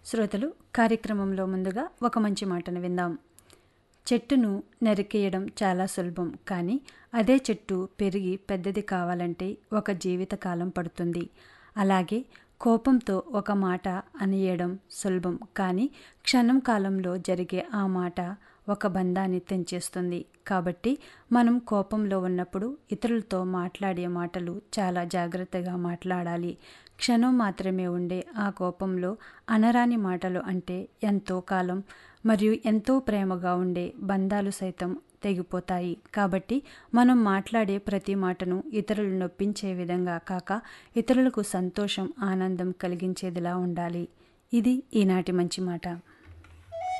శ్రోతలు కార్యక్రమంలో ముందుగా ఒక మంచి మాటను విందాం చెట్టును నరికేయడం చాలా సులభం కానీ అదే చెట్టు పెరిగి పెద్దది కావాలంటే ఒక జీవితకాలం పడుతుంది అలాగే కోపంతో ఒక మాట అనేయడం సులభం కానీ క్షణం కాలంలో జరిగే ఆ మాట ఒక బంధాన్ని తెంచేస్తుంది కాబట్టి మనం కోపంలో ఉన్నప్పుడు ఇతరులతో మాట్లాడే మాటలు చాలా జాగ్రత్తగా మాట్లాడాలి క్షణం మాత్రమే ఉండే ఆ కోపంలో అనరాని మాటలు అంటే ఎంతో కాలం మరియు ఎంతో ప్రేమగా ఉండే బంధాలు సైతం తెగిపోతాయి కాబట్టి మనం మాట్లాడే ప్రతి మాటను ఇతరులు నొప్పించే విధంగా కాక ఇతరులకు సంతోషం ఆనందం కలిగించేదిలా ఉండాలి ఇది ఈనాటి మంచి మాట